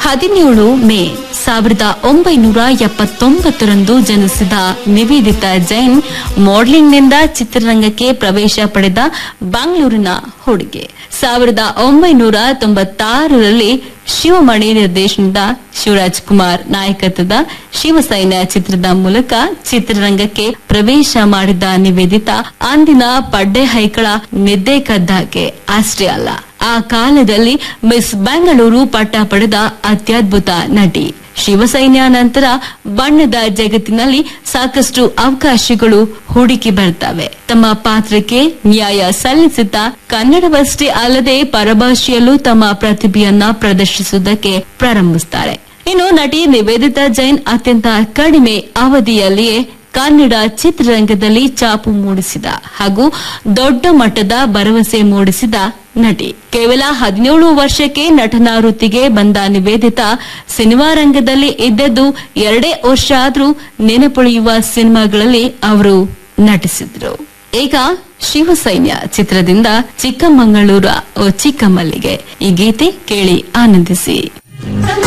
ಹದಿನೇಳು ಮೇ ಸಾವಿರದ ಒಂಬೈನೂರ ಎಪ್ಪತ್ತೊಂಬತ್ತರಂದು ಜನಿಸಿದ ನಿವೇದಿತಾ ಜೈನ್ ಮಾಡೆಲಿಂಗ್ನಿಂದ ಚಿತ್ರರಂಗಕ್ಕೆ ಪ್ರವೇಶ ಪಡೆದ ಬೆಂಗಳೂರಿನ ಹುಡುಗಿ ಸಾವಿರದ ಒಂಬೈನೂರ ತೊಂಬತ್ತಾರರಲ್ಲಿ ಶಿವಮಣಿ ನಿರ್ದೇಶನದ ಶಿವರಾಜ್ ಕುಮಾರ್ ನಾಯಕತ್ವದ ಶಿವಸೈನ್ಯ ಚಿತ್ರದ ಮೂಲಕ ಚಿತ್ರರಂಗಕ್ಕೆ ಪ್ರವೇಶ ಮಾಡಿದ ನಿವೇದಿತಾ ಅಂದಿನ ಪಡ್ಡೆ ಹೈಕಳ ನಿದ್ದೆ ಕದ್ದಾಕೆ ಅಷ್ಟೇ ಅಲ್ಲ ಆ ಕಾಲದಲ್ಲಿ ಮಿಸ್ ಬೆಂಗಳೂರು ಪಟ್ಟ ಪಡೆದ ಅತ್ಯದ್ಭುತ ನಟಿ ಶಿವಸೈನ್ಯ ನಂತರ ಬಣ್ಣದ ಜಗತ್ತಿನಲ್ಲಿ ಸಾಕಷ್ಟು ಅವಕಾಶಗಳು ಹೂಡಿಕೆ ಬರ್ತವೆ ತಮ್ಮ ಪಾತ್ರಕ್ಕೆ ನ್ಯಾಯ ಸಲ್ಲಿಸುತ್ತಾ ಕನ್ನಡವಷ್ಟೇ ಅಲ್ಲದೆ ಪರಭಾಷೆಯಲ್ಲೂ ತಮ್ಮ ಪ್ರತಿಭೆಯನ್ನ ಪ್ರದರ್ಶಿಸುವುದಕ್ಕೆ ಪ್ರಾರಂಭಿಸುತ್ತಾರೆ ಇನ್ನು ನಟಿ ನಿವೇದಿತಾ ಜೈನ್ ಅತ್ಯಂತ ಕಡಿಮೆ ಅವಧಿಯಲ್ಲಿಯೇ ಕನ್ನಡ ಚಿತ್ರರಂಗದಲ್ಲಿ ಚಾಪು ಮೂಡಿಸಿದ ಹಾಗೂ ದೊಡ್ಡ ಮಟ್ಟದ ಭರವಸೆ ಮೂಡಿಸಿದ ನಟಿ ಕೇವಲ ಹದಿನೇಳು ವರ್ಷಕ್ಕೆ ನಟನಾ ವೃತ್ತಿಗೆ ಬಂದ ನಿವೇದಿತಾ ಸಿನಿಮಾ ರಂಗದಲ್ಲಿ ಇದ್ದದ್ದು ಎರಡೇ ವರ್ಷ ಆದ್ರೂ ನೆನಪುಳಿಯುವ ಸಿನಿಮಾಗಳಲ್ಲಿ ಅವರು ನಟಿಸಿದ್ರು ಈಗ ಶಿವಸೈನ್ಯ ಚಿತ್ರದಿಂದ ಚಿಕ್ಕಮಗಳೂರ ಓ ಚಿಕ್ಕಮಲ್ಲಿಗೆ ಈ ಗೀತೆ ಕೇಳಿ ಆನಂದಿಸಿ